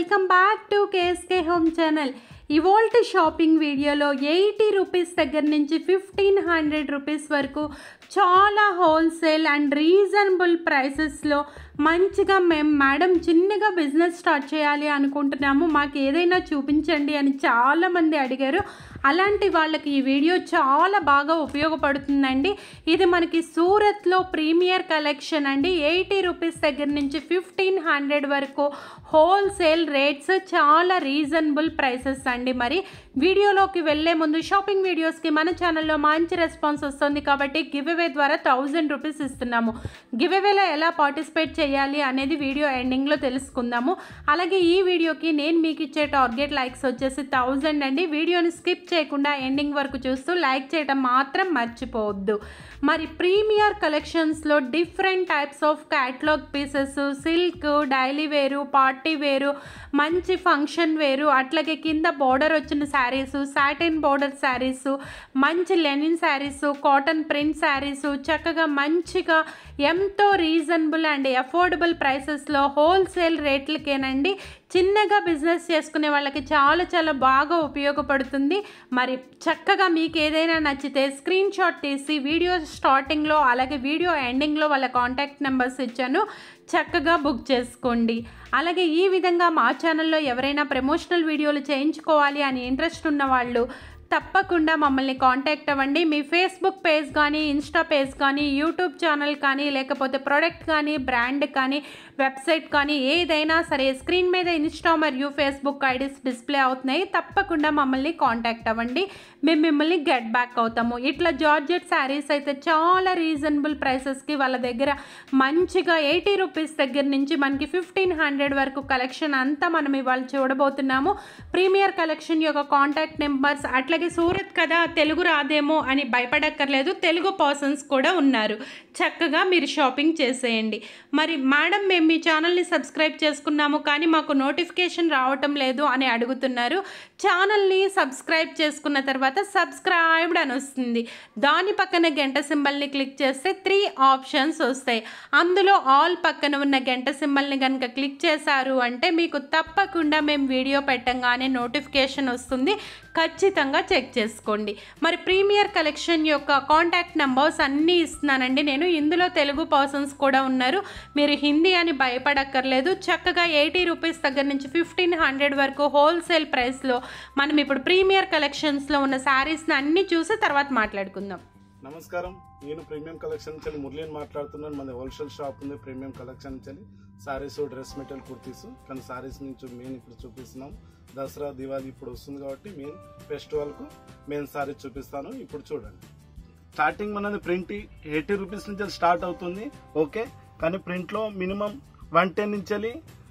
Welcome back to KSK home channel ఇవాల్ట్ shopping వీడియోలో eighty rupees దగ్గర నుంచి ఫిఫ్టీన్ హండ్రెడ్ రూపీస్ వరకు చాలా హోల్సేల్ అండ్ రీజనబుల్ ప్రైసెస్లో మంచిగా మేము మేడం చిన్నగా బిజినెస్ స్టార్ట్ చేయాలి అనుకుంటున్నాము మాకు ఏదైనా చూపించండి అని చాలామంది అడిగారు అలాంటి వాళ్ళకి ఈ వీడియో చాలా బాగా ఉపయోగపడుతుందండి ఇది మనకి సూరత్లో ప్రీమియర్ కలెక్షన్ అండి ఎయిటీ రూపీస్ దగ్గర నుంచి ఫిఫ్టీన్ హండ్రెడ్ వరకు హోల్సేల్ రేట్స్ చాలా రీజనబుల్ ప్రైసెస్ అండి మరి వీడియోలోకి వెళ్ళే ముందు షాపింగ్ వీడియోస్కి మన ఛానల్లో మంచి రెస్పాన్స్ వస్తుంది కాబట్టి గివ్ అవే ద్వారా థౌజండ్ రూపీస్ ఇస్తున్నాము గివ్ అవేలో ఎలా పార్టిసిపేట్ చేయాలి అనేది వీడియో ఎండింగ్లో తెలుసుకుందాము అలాగే ఈ వీడియోకి నేను మీకు ఇచ్చే టార్గెట్ లైక్స్ వచ్చేసి థౌజండ్ అండి వీడియోని స్కిప్ చేయకుండా ఎండింగ్ వరకు చూస్తూ లైక్ చేయడం మాత్రం మర్చిపోవద్దు మరి ప్రీమియర్ కలెక్షన్స్లో different types of catalogue pieces silk daily వేరు పార్టీ వేరు మంచి ఫంక్షన్ వేరు అట్లాగే కింద బార్డర్ వచ్చిన శారీస్ సాటిన్ బార్డర్ శారీస్ మంచి linen saris cotton print saris చక్కగా మంచిగా ఎంతో రీజనబుల్ అండ్ అఫోర్డబుల్ ప్రైసెస్లో హోల్సేల్ రేట్లకేనండి చిన్నగా బిజినెస్ చేసుకునే వాళ్ళకి చాలా చాలా బాగా ఉపయోగపడుతుంది మరి చక్కగా మీకు ఏదైనా నచ్చితే స్క్రీన్ షాట్ తీసి వీడియో స్టార్టింగ్లో అలాగే వీడియో ఎండింగ్లో వాళ్ళ కాంటాక్ట్ నెంబర్స్ ఇచ్చాను చక్కగా బుక్ చేసుకోండి అలాగే ఈ విధంగా మా ఛానల్లో ఎవరైనా ప్రమోషనల్ వీడియోలు చేయించుకోవాలి అని ఇంట్రెస్ట్ ఉన్న వాళ్ళు తప్పకుండా మమ్మల్ని కాంటాక్ట్ అవ్వండి మీ ఫేస్బుక్ పేజ్ కానీ ఇన్స్టా పేజ్ కానీ యూట్యూబ్ ఛానల్ కానీ లేకపోతే ప్రోడక్ట్ కానీ బ్రాండ్ కానీ వెబ్సైట్ కానీ ఏదైనా సరే స్క్రీన్ మీద ఇన్స్టా మరియు ఫేస్బుక్ ఐడీస్ డిస్ప్లే అవుతున్నాయి తప్పకుండా మమ్మల్ని కాంటాక్ట్ అవ్వండి మేము మిమ్మల్ని గెట్ బ్యాక్ అవుతాము ఇట్లా జార్జెట్ శారీస్ అయితే చాలా రీజనబుల్ ప్రైసెస్కి వాళ్ళ దగ్గర మంచిగా ఎయిటీ రూపీస్ దగ్గర నుంచి మనకి ఫిఫ్టీన్ హండ్రెడ్ వరకు కలెక్షన్ అంతా మనం ఇవాళ చూడబోతున్నాము ప్రీమియర్ కలెక్షన్ యొక్క కాంటాక్ట్ నెంబర్స్ అట్లాగే సూరత్ కదా తెలుగు రాదేమో అని భయపడక్కర్లేదు తెలుగు పర్సన్స్ కూడా ఉన్నారు చక్కగా మీరు షాపింగ్ చేసేయండి మరి మేడం మేము మీ ఛానల్ని సబ్స్క్రైబ్ చేసుకున్నాము కానీ మాకు నోటిఫికేషన్ రావటం లేదు అని అడుగుతున్నారు ఛానల్ని సబ్స్క్రైబ్ చేసుకున్న తర్వాత సబ్స్క్రైబ్డ్ అని వస్తుంది దాని పక్కన గంట సింబల్ని క్లిక్ చేస్తే త్రీ ఆప్షన్స్ వస్తాయి అందులో ఆల్ పక్కన ఉన్న గంట సింబల్ని కనుక క్లిక్ చేశారు అంటే మీకు తప్పకుండా మేము వీడియో పెట్టంగానే నోటిఫికేషన్ వస్తుంది ఖచ్చితంగా చెక్ చేసుకోండి మరి ప్రీమియర్ కలెక్షన్ యొక్క కాంటాక్ట్ నెంబర్స్ అన్నీ ఇస్తున్నానండి నేను ఇందులో తెలుగు పర్సన్స్ కూడా ఉన్నారు మీరు హిందీ అని భయపడక్కర్లేదు చక్కగా ఎయిటీ రూపీస్ దగ్గర నుంచి ఫిఫ్టీన్ హండ్రెడ్ వరకు హోల్సేల్ ప్రైస్లో మనం ఇప్పుడు ప్రీమియర్ కలెక్షన్స్లో ఉన్న శారీస్ని అన్నీ చూసి తర్వాత మాట్లాడుకుందాం నమస్కారం నేను ప్రీమియం కలెక్షన్ నుంచి మురళీని మాట్లాడుతున్నాను మన హోల్సేల్ షాప్ ఉంది ప్రీమియం కలెక్షన్ నుంచి సారీస్ డ్రెస్ మెటీరియల్ కుర్తీస్ కానీ సారీస్ నుంచి మెయిన్ ఇప్పుడు చూపిస్తున్నాం దసరా దివాళీ ఇప్పుడు వస్తుంది కాబట్టి మెయిన్ ఫెస్టివల్కు మెయిన్ సారీస్ చూపిస్తాను ఇప్పుడు చూడండి స్టార్టింగ్ మనది ప్రింట్ ఎయిటీ రూపీస్ నుంచి స్టార్ట్ అవుతుంది ఓకే కానీ ప్రింట్లో మినిమం వన్ టెన్ నుంచి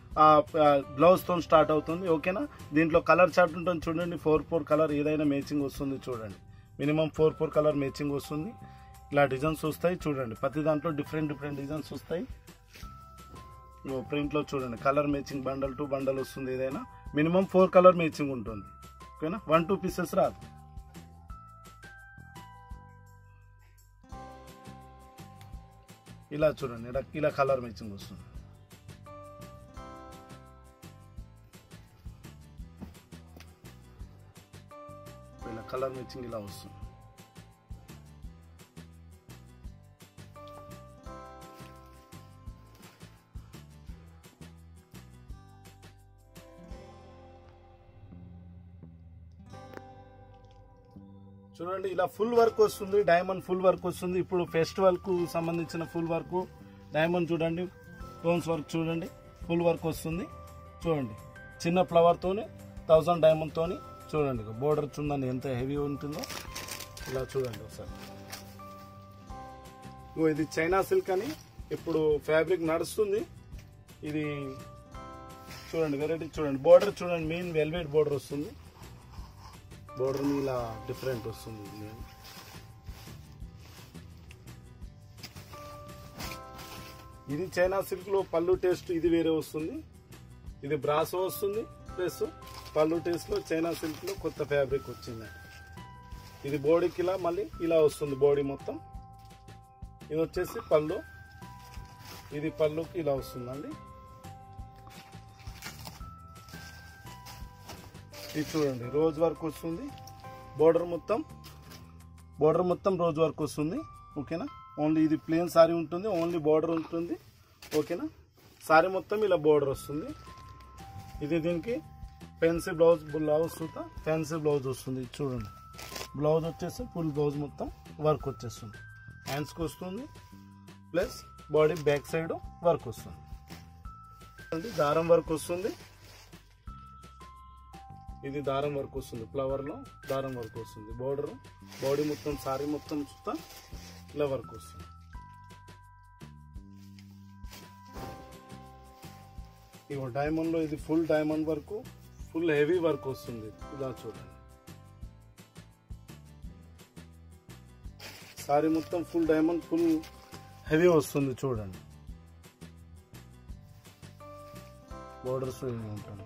బ్లౌజ్ తో స్టార్ట్ అవుతుంది ఓకేనా దీంట్లో కలర్ చార్ట్ ఉంటుంది చూడండి ఫోర్ ఫోర్ కలర్ ఏదైనా మ్యాచింగ్ వస్తుంది చూడండి minimum four four colour matching వస్తుంది ఇలా డిజైన్స్ వస్తాయి చూడండి ప్రతి దాంట్లో డిఫరెంట్ డిఫరెంట్ డిజైన్స్ వస్తాయి ప్రింట్లో చూడండి colour matching bundle to bundle వస్తుంది ఏదైనా మినిమం ఫోర్ కలర్ మ్యాచింగ్ ఉంటుంది ఓకేనా వన్ టూ పీసెస్ రాదు ఇలా చూడండి ఇలా ఇలా కలర్ మ్యాచింగ్ వస్తుంది ఇలా కలర్ మ్యాచింగ్ ఇలా వస్తుంది చూడండి ఇలా ఫుల్ వర్క్ వస్తుంది డైమండ్ ఫుల్ వర్క్ వస్తుంది ఇప్పుడు ఫెస్టివల్ కు సంబంధించిన ఫుల్ వర్క్ డైమండ్ చూడండి స్టోన్స్ వర్క్ చూడండి ఫుల్ వర్క్ వస్తుంది చూడండి చిన్న ఫ్లవర్ తోని థౌసండ్ డైమండ్ తోని చూడండి బోర్డర్ చూడండి ఎంత హెవీ ఉంటుందో ఇలా చూడండి ఒకసారి ఇగో ఇది చైనా సిల్క్ అని ఇప్పుడు ఫ్యాబ్రిక్ నడుస్తుంది ఇది చూడండి వెరైటీ చూడండి బోర్డర్ చూడండి మెయిన్ వెల్వెట్ బోర్డర్ వస్తుంది బోర్డర్ ఇలా డిఫరెంట్ వస్తుంది ఇది. ఇది చైనా సిల్క్ లో పళ్ళు టేస్ట్ ఇది వేరే వస్తుంది ఇది బ్రాసో వస్తుంది ప్లస్ పళ్ళు టేస్ట్ లో చైనా సిల్క్ లో కొత్త ఫ్యాబ్రిక్ వచ్చింది ఇది బోడీకి ఇలా మళ్ళీ ఇలా వస్తుంది బాడీ మొత్తం ఇది వచ్చేసి పళ్ళు ఇది పళ్ళుకి ఇలా వస్తుందండి ఇది చూడండి రోజ్ వర్క్ వస్తుంది బోర్డర్ మొత్తం బోర్డర్ మొత్తం రోజ్ వర్క్ వస్తుంది ఓకేనా ఓన్లీ ఇది ప్లేన్ సారీ ఉంటుంది ఓన్లీ బోర్డర్ ఉంటుంది ఓకేనా సారీ మొత్తం ఇలా బోర్డర్ వస్తుంది ఇది దీనికి పెన్సీ బ్లౌజ్ బ్లౌజ్ సుతా ఫ్యాన్సీ బ్లౌజ్ వస్తుంది ఇది చూడండి బ్లౌజ్ వచ్చేసి ఫుల్ బ్లౌజ్ మొత్తం వర్క్ వచ్చేస్తుంది హ్యాండ్స్కి వస్తుంది plus body back side work వస్తుంది ఇది దారం వర్క్ వస్తుంది ఇది దారం వర్క్ వస్తుంది ఫ్లవర్ లో దారం వర్క్ వస్తుంది బోర్డర్ బాడీ మొత్తం సారీ మొత్తం చుట్టా ఇలా వర్క్ వస్తుంది ఇగో డైమండ్ లో ఇది full diamond work full heavy work వస్తుంది ఇలా చూడండి సారీ మొత్తం ఫుల్ డైమండ్ ఫుల్ హెవీ వస్తుంది చూడండి బోర్డర్స్ ఉంటాను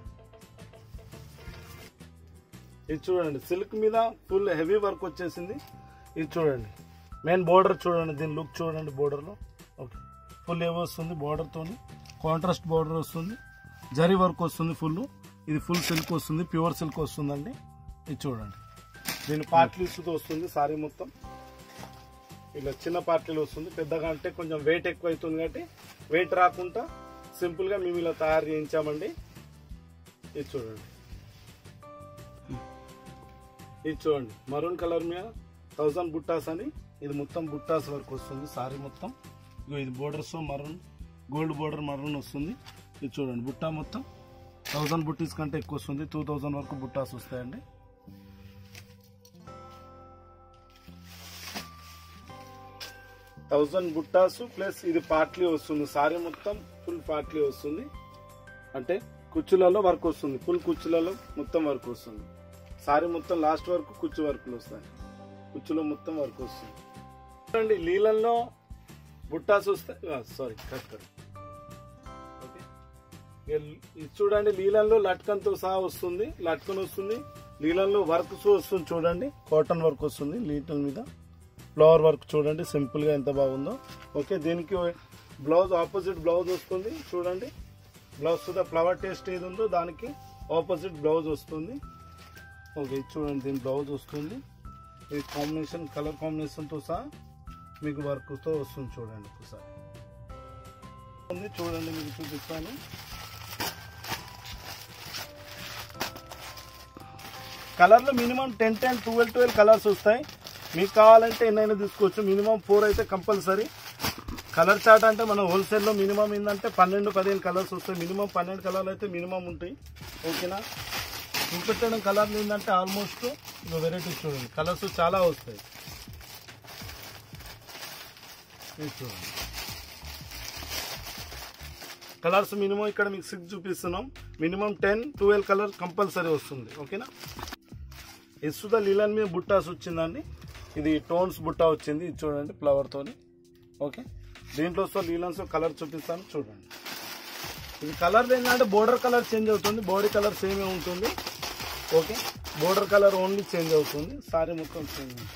ఇది చూడండి సిల్క్ మీద ఫుల్ హెవీ వర్క్ వచ్చేసింది ఇది చూడండి మెయిన్ బోర్డర్ చూడండి దీని లుక్ చూడండి బోర్డర్లో ఓకే ఫుల్ ఏవో వస్తుంది బోర్డర్తోని కాంట్రాస్ట్ బోర్డర్ వస్తుంది జరీ వర్క్ వస్తుంది ఫుల్ ఇది ఫుల్ సిల్క్ వస్తుంది ప్యూర్ సిల్క్ వస్తుందండి ఇది చూడండి దీని పార్ట్లీస్తో వస్తుంది సారీ మొత్తం ఇలా చిన్న పార్టీలు వస్తుంది పెద్దగా అంటే కొంచెం వెయిట్ ఎక్కువ అవుతుంది కాబట్టి వెయిట్ రాకుండా సింపుల్గా మేము ఇలా తయారు చేయించామండి ఇది చూడండి ఇది చూడండి మరూన్ కలర్ మీద థౌజండ్ బుట్టాస్ అని ఇది మొత్తం బుట్టాస్ వరకు వస్తుంది సారీ మొత్తం ఇగో ఇది borders maroon gold border maroon వస్తుంది ఇది చూడండి బుట్టా మొత్తం థౌజండ్ బుట్టీస్ కంటే ఎక్కువ వస్తుంది టూ థౌజండ్ వరకు బుట్టాస్ వస్తాయండి థౌజండ్ బుట్టాస్ ప్లస్ ఇది పార్ట్లీ వస్తుంది సారీ మొత్తం ఫుల్ పార్ట్లీ వస్తుంది అంటే కుచ్చులలో వర్క్ వస్తుంది ఫుల్ కుచ్చులలో మొత్తం వర్క్ వస్తుంది సారీ మొత్తం లాస్ట్ వరకు కుచ్చు వర్క్లు వస్తాయి కుచ్చులో మొత్తం వర్క్ వస్తుంది చూడండి నీళ్ళల్లో బుట్టాస్ వస్తాయి సారీ కట్ కట్ ఓకే ఇది చూడండి నీళ్ళల్లో లట్కన్తో సహా వస్తుంది లట్కన్ వస్తుంది నీళ్ళల్లో వర్క్ వస్తుంది చూడండి కాటన్ వర్క్ వస్తుంది లీటల్ మీద ఫ్లవర్ వర్క్ చూడండి సింపుల్ గా ఎంత బాగుందో ఓకే దీనికి బ్లౌజ్ ఆపోజిట్ బ్లౌజ్ వస్తుంది చూడండి బ్లౌజ్ తో ఫ్లవర్ టేస్ట్ ఏది ఉందో దానికి ఆపోజిట్ బ్లౌజ్ వస్తుంది ఓకే ఇది చూడండి దీని బ్లౌజ్ వస్తుంది ఇది కాంబినేషన్ కలర్ కాంబినేషన్ తో సహా మీకు వర్క్ తో వస్తుంది చూడండి ఒకసారి ఉంది చూడండి మీకు చూపిస్తాను కలర్లో minimum ten ten twelve twelve colours వస్తాయి మీకు కావాలంటే ఎన్నైనా తీసుకోవచ్చు మినిమం ఫోర్ అయితే కంపల్సరీ కలర్ చార్ట్ అంటే మన హోల్సేల్లో మినిమం ఏంటంటే పన్నెండు పదిహేను కలర్స్ వస్తాయి మినిమం పన్నెండు కలర్లు అయితే మినిమం ఉంటాయి ఓకేనా చూపెట్టడం కలర్లు ఏంటంటే ఆల్మోస్ట్ ఇంకా వెరైటీస్ చూడండి కలర్స్ చాలా వస్తాయి ఇది చూడండి కలర్స్ మినిమం ఇక్కడ మీకు సిక్స్ చూపిస్తున్నాం minimum ten twelve colour compulsory వస్తుంది ఓకేనా ఇసుద లీలన్ మీద బుట్టాస్ వచ్చిందండి ఇది టోన్స్ బుట్ట వచ్చింది ఇది చూడండి ఫ్లవర్ తోని ఓకే దీంట్లో సో లీలన్స్ కలర్ చూపిస్తాను చూడండి ఇది కలర్ ఏంటంటే బోర్డర్ కలర్ చేంజ్ అవుతుంది బాడీ కలర్ సేమ్ ఉంటుంది okay border colour only change అవుతుంది సారీ మొత్తం చేంజ్ అవుతుంది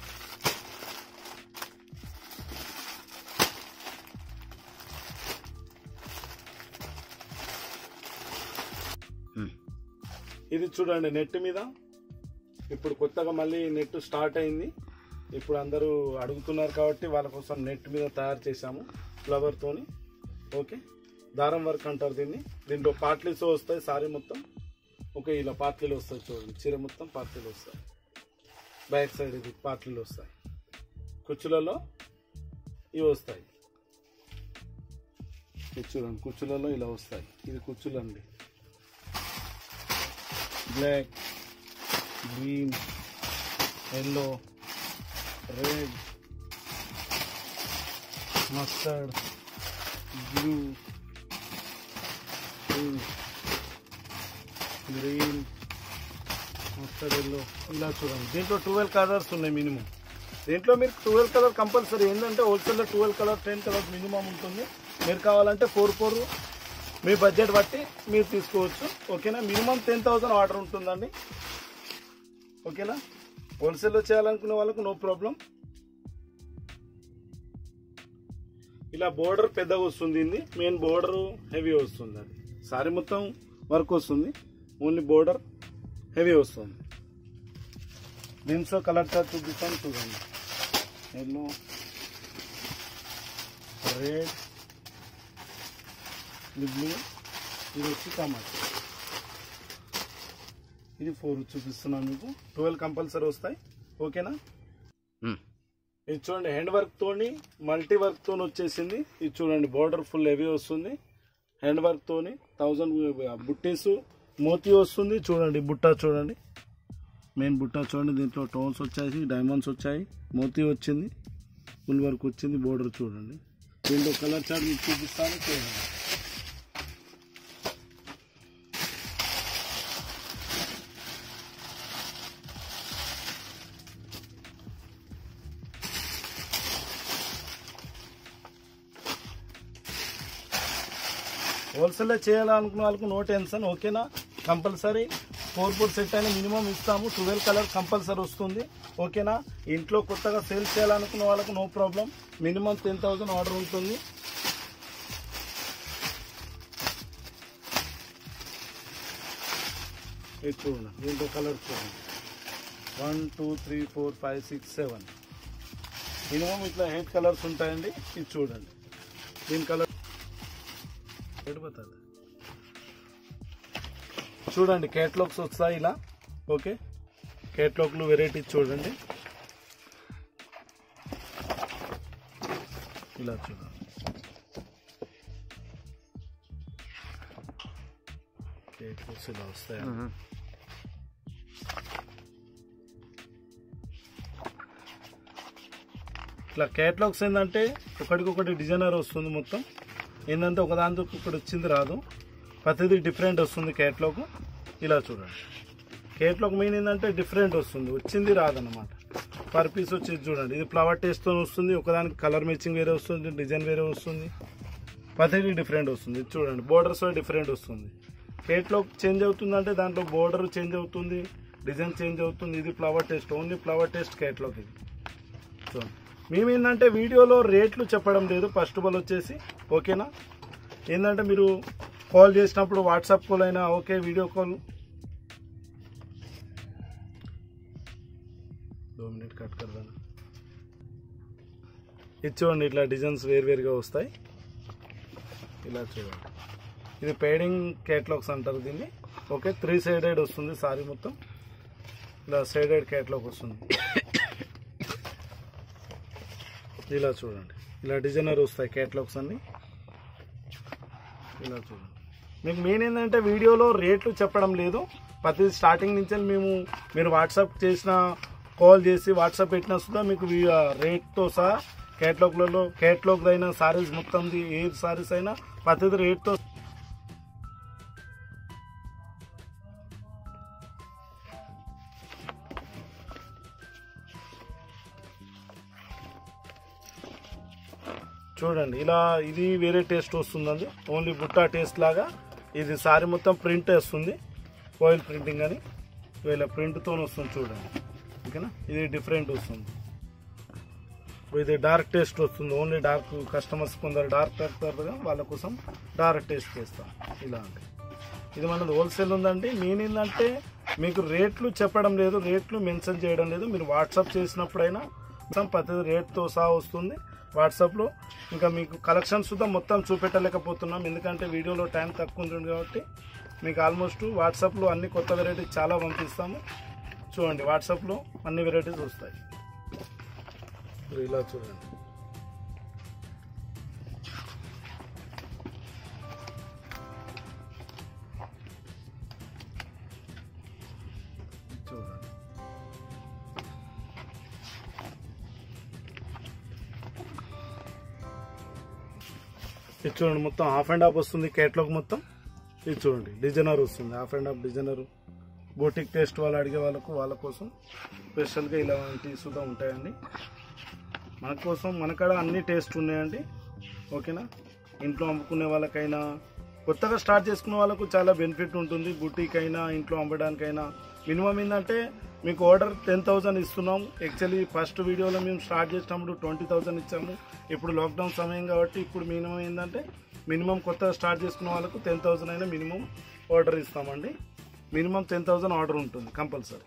ఇది చూడండి నెట్ మీద ఇప్పుడు కొత్తగా మళ్ళీ నెట్ స్టార్ట్ అయింది ఇప్పుడు అందరూ అడుగుతున్నారు కాబట్టి వాళ్ళ కోసం నెట్ మీద తయారు చేశాము ఫ్లవర్ తోని ఓకే దారం వర్క్ అంటారు దీన్ని దీంట్లో పాట్లీస్ వస్తాయి సారీ మొత్తం ఓకే ఇలా పాట్లీలు వస్తాయి చూడండి చీర మొత్తం పాట్లీలు వస్తాయి బ్యాక్ సైడ్ ఇది పాట్లీలు వస్తాయి కుచ్చులలో ఇవి వస్తాయి ఇది చూడండి కుచ్చులలో ఇలా వస్తాయి ఇది కుచ్చులు అండి black green yellow red mustard blue pink green mustard yellow ఇలా చూడండి దీంట్లో ట్వెల్వ్ కలర్స్ ఉన్నాయి మినిమం దీంట్లో మీరు ట్వెల్వ్ కలర్ కంపల్సరీ ఏంటంటే హోల్సేల్లో twelve colour ten colours minimum ఉంటుంది మీరు కావాలంటే ఫోర్ ఫోర్ మీ బడ్జెట్ బట్టి మీరు తీసుకోవచ్చు ఓకేనా మినిమం టెన్ థౌసండ్ ఆర్డర్ ఉంటుందండి ఓకేనా హోల్సేల్లో చేయాలనుకునే వాళ్ళకు నో ప్రాబ్లం ఇలా బోర్డర్ పెద్దగా వస్తుంది ఇది మెయిన్ బోర్డర్ హెవీ వస్తుంది అది సారీ మొత్తం వర్క్ వస్తుంది ఓన్లీ బోర్డర్ హెవీ వస్తుంది దీంట్లో కలర్ చార్ట్ చూపిస్తాను చూడండి ఎల్లో రెడ్ బ్లూ ఇది వచ్చి టమాటో ఇది ఫోర్ చూపిస్తున్నాను మీకు ట్వెల్వ్ కంపల్సరీ వస్తాయి ఓకేనా ఇది చూడండి హ్యాండ్ వర్క్ తోని మల్టీ వర్క్ తోని వచ్చేసింది ఇది చూడండి బోర్డర్ ఫుల్ హెవీ వస్తుంది హ్యాండ్ వర్క్ తోని థౌజండ్ బుట్టీస్ మోతీ వస్తుంది చూడండి బుట్ట చూడండి మెయిన్ బుట్ట చూడండి దీంట్లో టోన్స్ వచ్చాయి డైమండ్స్ వచ్చాయి మోతీ వచ్చింది ఫుల్ వర్క్ వచ్చింది బోర్డర్ చూడండి దీంట్లో కలర్ చార్ట్ మీకు చూపిస్తాను చూడండి హోల్సేల్లో చేయాలనుకున్న వాళ్ళకు నో టెన్షన్ ఓకేనా కంపల్సరీ ఫోర్ ఫోర్ సెట్ అయినా మినిమం ఇస్తాము ట్వెల్వ్ కలర్ కంపల్సరీ వస్తుంది ఓకేనా ఇంట్లో కొత్తగా సేల్ చేయాలనుకున్న వాళ్ళకు no problem minimum ten thousand order ఉంటుంది ఇది చూడండి దీంట్లో కలర్ చూడండి one two three four five six seven minimum ఇట్లా ఎయిట్ కలర్స్ ఉంటాయండి ఇది చూడండి దీని కలర్ ఎడిపోతుంది చూడండి కేటలాగ్స్ వస్తాయి ఇలా ఓకే కేటలాగ్లు వెరైటీస్ చూడండి ఇలా చూడండి కేటలాగ్స్ ఇలా వస్తాయి ఇట్లా కేటలాగ్స్ ఏంటంటే ఒకటికొకటి డిజైనర్ వస్తుంది మొత్తం ఏంటంటే ఒకదాంతో ఒకటి వచ్చింది రాదు ప్రతిదీ డిఫరెంట్ వస్తుంది కేటలాగ్ ఇలా చూడండి కేటలాగ్ మెయిన్ ఏంటంటే డిఫరెంట్ వస్తుంది వచ్చింది రాదన్నమాట పర్ పీస్ వచ్చి చూడండి ఇది ఫ్లవర్ టేస్ట్తో వస్తుంది ఒకదానికి కలర్ మ్యాచింగ్ వేరే వస్తుంది డిజైన్ వేరే వస్తుంది ప్రతిదీ డిఫరెంట్ వస్తుంది ఇది చూడండి బోర్డర్స్ డిఫరెంట్ వస్తుంది కేటలాగ్ చేంజ్ అవుతుందంటే దాంట్లో బోర్డర్ చేంజ్ అవుతుంది డిజైన్ చేంజ్ అవుతుంది ఇది flower taste only flower taste catalogue ఇది చూడండి మేము ఏంటంటే వీడియోలో రేట్లు చెప్పడం లేదు ఫస్ట్ ఆఫ్ ఆల్ వచ్చేసి ఓకేనా ఏంటంటే మీరు కాల్ చేసినప్పుడు వాట్సాప్ కాల్ అయినా ఓకే వీడియో కాల్ దో మినిట్ కట్ కడదాను ఇది చూడండి ఇట్లా డిజైన్స్ వేరువేరుగా వస్తాయి ఇలా చూడండి ఇది పేడింగ్ కేటలాగ్స్ అంటారు దీన్ని ఓకే త్రీ సైడెడ్ వస్తుంది సారీ మొత్తం ఇలా సైడెడ్ కేటలాగ్ వస్తుంది ఇలా చూడండి ఇలా డిజైనర్ వస్తాయి కేటలాగ్స్ అన్ని ఇలా చూడండి మీకు మెయిన్ ఏంటంటే వీడియోలో రేట్లు చెప్పడం లేదు ప్రతి స్టార్టింగ్ నుంచి మేము మీరు వాట్సాప్ చేసిన కాల్ చేసి వాట్సాప్ పెట్టినా సుద్ధా మీకు రేట్తో సహా కేటలాగ్లలో కేటలాగ్ అయినా సారీస్ మొత్తంది ఏ సారీస్ అయినా ప్రతిది రేట్తో చూడండి ఇలా ఇది వేరే టేస్ట్ వస్తుందండి ఓన్లీ బుట్టా టేస్ట్ లాగా ఇది సారీ మొత్తం ప్రింట్ వస్తుంది ఆయిల్ ప్రింటింగ్ అని వీళ్ళ ప్రింట్తో వస్తుంది చూడండి ఓకేనా ఇది డిఫరెంట్ వస్తుంది ఇది డార్క్ టేస్ట్ వస్తుంది ఓన్లీ డార్క్ కస్టమర్స్ కొందరు డార్క్ పెడతారు కదా వాళ్ళ కోసం డార్క్ టేస్ట్ చేస్తాం ఇలా అంటే ఇది మనది హోల్సేల్ ఉందండి మెయిన్ ఏంటంటే మీకు రేట్లు చెప్పడం లేదు రేట్లు మెన్షన్ చేయడం లేదు మీరు వాట్సాప్ చేసినప్పుడైనా మొత్తం ప్రతి రేట్తో సహా వస్తుంది వాట్సాప్లో ఇంకా మీకు కలెక్షన్స్ సుద్ధా మొత్తం చూపెట్టలేకపోతున్నాం ఎందుకంటే వీడియోలో టైం తక్కువ ఉంటుంది కాబట్టి మీకు ఆల్మోస్ట్ వాట్సాప్లో అన్ని కొత్త వెరైటీస్ చాలా పంపిస్తాము చూడండి వాట్సాప్లో అన్ని వెరైటీస్ వస్తాయి ఇప్పుడు ఇలా చూడండి చూడండి ఇది చూడండి మొత్తం హాఫ్ అండ్ హాఫ్ వస్తుంది కేటలాగ్ మొత్తం ఇది చూడండి డిజైనర్ వస్తుంది half and half designer boutique taste వాళ్ళు అడిగే వాళ్ళకు వాళ్ళ కోసం స్పెషల్గా ఇలాంటి సుధా ఉంటాయండి మన కోసం మన కాడ అన్ని టేస్ట్ ఉన్నాయండి ఓకేనా ఇంట్లో అమ్ముకునే వాళ్ళకైనా కొత్తగా స్టార్ట్ చేసుకునే వాళ్ళకు చాలా బెనిఫిట్ ఉంటుంది బుటీక్ అయినా ఇంట్లో అమ్మడానికైనా మినిమం ఏంటంటే మీకు ఆర్డర్ టెన్ థౌజండ్ ఇస్తున్నాం యాక్చువల్లీ ఫస్ట్ వీడియోలో మేము స్టార్ట్ చేసినప్పుడు ట్వంటీ థౌజండ్ ఇచ్చాము ఇప్పుడు లాక్డౌన్ సమయం కాబట్టి ఇప్పుడు మినిమం ఏంటంటే మినిమం కొత్తగా స్టార్ట్ చేసుకున్న వాళ్ళకు టెన్ థౌజండ్ అయినా మినిమం ఆర్డర్ ఇస్తామండి మినిమం టెన్ థౌసండ్ ఆర్డర్ ఉంటుంది కంపల్సరీ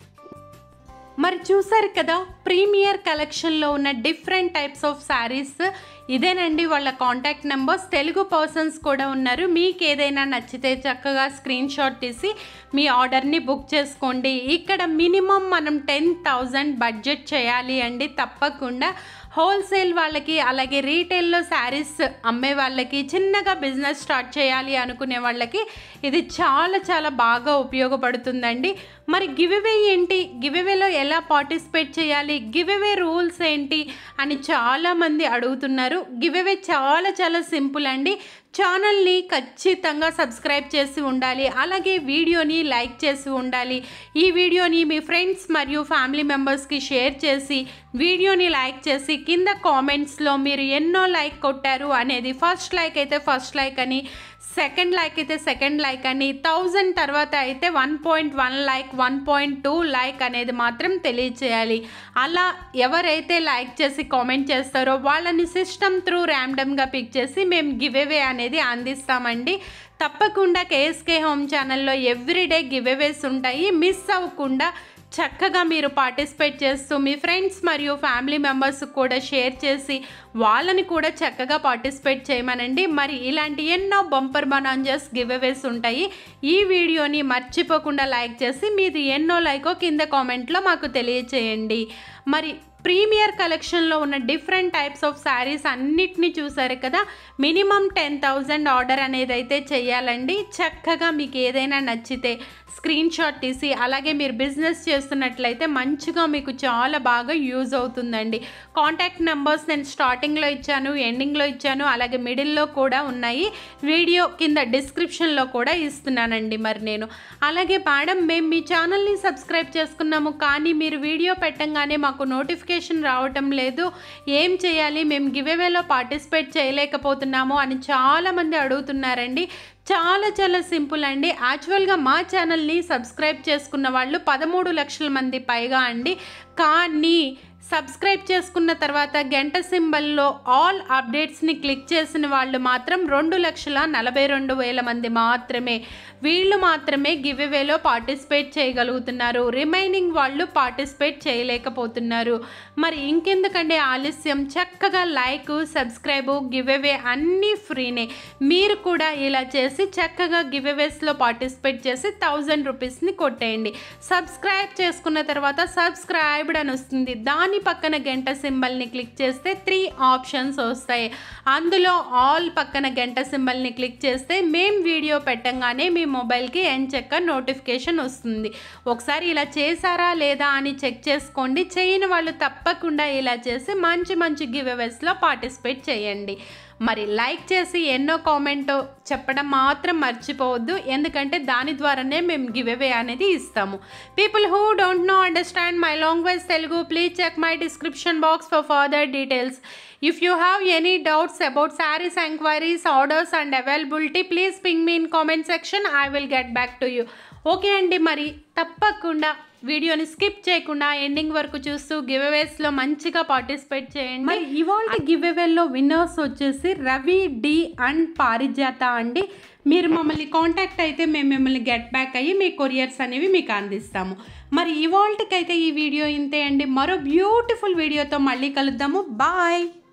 మరి చూసారు కదా ప్రీమియర్ కలెక్షన్లో ఉన్న డిఫరెంట్ టైప్స్ ఆఫ్ శారీస్ ఇదేనండి వాళ్ళ కాంటాక్ట్ నెంబర్స్ తెలుగు పర్సన్స్ కూడా ఉన్నారు మీకు ఏదైనా నచ్చితే చక్కగా స్క్రీన్ షాట్ తీసి మీ ఆర్డర్ని బుక్ చేసుకోండి ఇక్కడ మినిమం మనం టెన్ థౌజండ్ బడ్జెట్ చేయాలి అండి తప్పకుండా హోల్సేల్ వాళ్ళకి అలాగే రీటైల్లో శారీస్ అమ్మే వాళ్ళకి చిన్నగా బిజినెస్ స్టార్ట్ చేయాలి అనుకునే వాళ్ళకి ఇది చాలా చాలా బాగా ఉపయోగపడుతుందండి మరి గివ్వే ఏంటి గివ్వేలో ఎలా పార్టిసిపేట్ చేయాలి గివ్వే రూల్స్ ఏంటి అని చాలామంది అడుగుతున్నారు గివ్వే చాలా చాలా సింపుల్ అండి ఛానల్ని ఖచ్చితంగా సబ్స్క్రైబ్ చేసి ఉండాలి అలాగే వీడియోని లైక్ చేసి ఉండాలి ఈ వీడియోని మీ ఫ్రెండ్స్ మరియు ఫ్యామిలీ మెంబర్స్కి షేర్ చేసి వీడియోని లైక్ చేసి కింద కామెంట్స్లో మీరు ఎన్నో లైక్ కొట్టారు అనేది ఫస్ట్ లైక్ అయితే ఫస్ట్ లైక్ అని సెకండ్ లైక్ అయితే సెకండ్ లైక్ అని థౌజండ్ తర్వాత అయితే one point one like one point two like అనేది మాత్రం తెలియచేయాలి అలా ఎవరైతే లైక్ చేసి కామెంట్ చేస్తారో వాళ్ళని సిస్టమ్ త్రూ ర్యాండమ్గా పిక్ చేసి మేము గివ్వే అనేది అందిస్తామండి తప్పకుండా కేఎస్కే హోమ్ ఛానల్లో ఎవ్రీడే గివ్వేస్ ఉంటాయి మిస్ అవ్వకుండా చక్కగా మీరు పార్టిసిపేట్ చేస్తూ మీ ఫ్రెండ్స్ మరియు ఫ్యామిలీ మెంబర్స్ కూడా షేర్ చేసి వాళ్ళని కూడా చక్కగా పార్టిసిపేట్ చేయమనండి మరి ఇలాంటి ఎన్నో బంపర్ బనాంజస్ గివ్అవేస్ ఉంటాయి ఈ వీడియోని మర్చిపోకుండా లైక్ చేసి మీది ఎన్నో లైకో కింద కామెంట్లో మాకు తెలియచేయండి మరి ప్రీమియర్ కలెక్షన్లో ఉన్న డిఫరెంట్ టైప్స్ ఆఫ్ శారీస్ అన్నిటినీ చూసారు కదా మినిమం టెన్ థౌజండ్ ఆర్డర్ అనేది అయితే చేయాలండి చక్కగా మీకు ఏదైనా నచ్చితే స్క్రీన్ షాట్ తీసి అలాగే మీరు బిజినెస్ చేస్తున్నట్లయితే మంచిగా మీకు చాలా బాగా యూజ్ అవుతుందండి కాంటాక్ట్ నెంబర్స్ నేను స్టార్టింగ్లో ఇచ్చాను ఎండింగ్లో ఇచ్చాను అలాగే మిడిల్లో కూడా ఉన్నాయి వీడియో కింద డిస్క్రిప్షన్లో కూడా ఇస్తున్నానండి మరి నేను అలాగే మేడం మేము మీ ఛానల్ని సబ్స్క్రైబ్ చేసుకున్నాము కానీ మీరు వీడియో పెట్టంగానే మాకు నోటిఫికేషన్ రావటం లేదు ఏం చేయాలి మేము గివేవేలో పార్టిసిపేట్ చేయలేకపోతున్నాము అని చాలామంది అడుగుతున్నారండి చాలా చాలా సింపుల్ అండి యాక్చువల్గా మా ఛానల్ని సబ్స్క్రైబ్ చేసుకున్న వాళ్ళు పదమూడు లక్షల మంది పైగా అండి కానీ సబ్స్క్రైబ్ చేసుకున్న తర్వాత గంట సింబల్లో ఆల్ అప్డేట్స్ని క్లిక్ చేసిన వాళ్ళు మాత్రం రెండు లక్షల నలభై రెండు వేల మంది మాత్రమే వీళ్ళు మాత్రమే గివ్వేలో పార్టిసిపేట్ చేయగలుగుతున్నారు రిమైనింగ్ వాళ్ళు పార్టిసిపేట్ చేయలేకపోతున్నారు మరి ఇంకెందుకంటే ఆలస్యం చక్కగా లైక్ సబ్స్క్రైబ్ గివ్వే అన్నీ ఫ్రీనే మీరు కూడా ఇలా చేసి చక్కగా గివ్వేస్లో పార్టిసిపేట్ చేసి థౌజండ్ రూపీస్ని కొట్టేయండి సబ్స్క్రైబ్ చేసుకున్న తర్వాత సబ్స్క్రైబ్డ్ అని వస్తుంది దాని పక్కన గంట సింబల్ని క్లిక్ చేస్తే త్రీ ఆప్షన్స్ వస్తాయి అందులో ఆల్ పక్కన గంట సింబల్ని క్లిక్ చేస్తే మేం వీడియో పెట్టంగానే మీ మొబైల్కి ఎంచక్క నోటిఫికేషన్ వస్తుంది ఒకసారి ఇలా చేశారా లేదా అని చెక్ చేసుకోండి చేయని వాళ్ళు తప్పకుండా ఇలా చేసి మంచి మంచి గివ్ అవేస్లో పార్టిసిపేట్ చేయండి మరి లైక్ చేసి ఎన్నో కామెంట్ చెప్పడం మాత్రం మర్చిపోవద్దు ఎందుకంటే దాని ద్వారానే మేము గివ్ అవే అనేది ఇస్తాము people who don't know understand my language Telugu please check my description box for further details if you have any doubts about saris enquiries orders and availability please ping me in comment section I will get back to you okay అండి మరి తప్పకుండా వీడియోని skip చేయకుండా ending వరకు చూస్తూ give అవేస్లో మంచిగా participate చేయండి మరి ఇవాళ గివ్ అవేలో విన్నర్స్ వచ్చేసి రవి డి అండ్ పారిజాత అండి మీరు మమ్మల్ని కాంటాక్ట్ అయితే మేము మిమ్మల్ని గెట్ బ్యాక్ అయ్యి మీ కొరియర్స్ అనేవి మీకు అందిస్తాము మరి ఇవాళకైతే ఈ వీడియో ఇంతే అండి మరో బ్యూటిఫుల్ వీడియోతో మళ్ళీ కలుద్దాము బాయ్